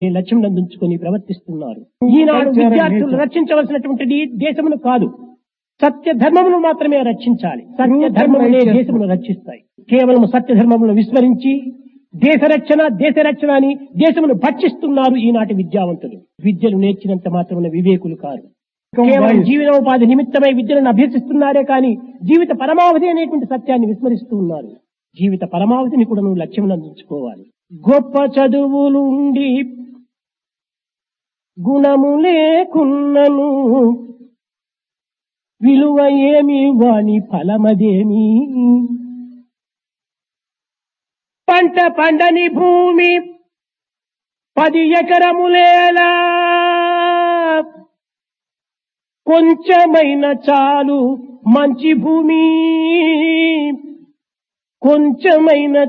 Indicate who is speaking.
Speaker 1: ఈ లక్ష్యం అందించుకొని ప్రవర్తిస్తున్నారు ఈనాడు విద్యార్థులు రక్షించవలసినటువంటిది దేశమును కాదు సత్య ధర్మమును మాత్రమే రక్షించాలి సత్య ధర్మములే దేశమును రక్షిస్తాయి కేవలం సత్య ధర్మమును విస్మరించి దేశ రక్షణ దేశ రక్షణ అని దేశమును భక్షిస్తున్నారు ఈనాటి విద్యావంతులు విద్యను నేర్చినంత మాత్రమున వివేకులు కారు కేవలం జీవనోపాధి నిమిత్తమై విద్యలను అభ్యసిస్తున్నారే కానీ జీవిత పరమావధి అనేటువంటి సత్యాన్ని విస్మరిస్తూ ఉన్నారు జీవిత పరమావధిని కూడా నువ్వు లక్ష్యం అందించుకోవాలి గొప్ప చదువులుండి గుణము లేకున్నను విలువ ఏమి వాని ఫలమదేమి పంట పండని భూమి పది ఎకరములేలా కొంచెమైన చాలు మంచి భూమి కొంచెమైన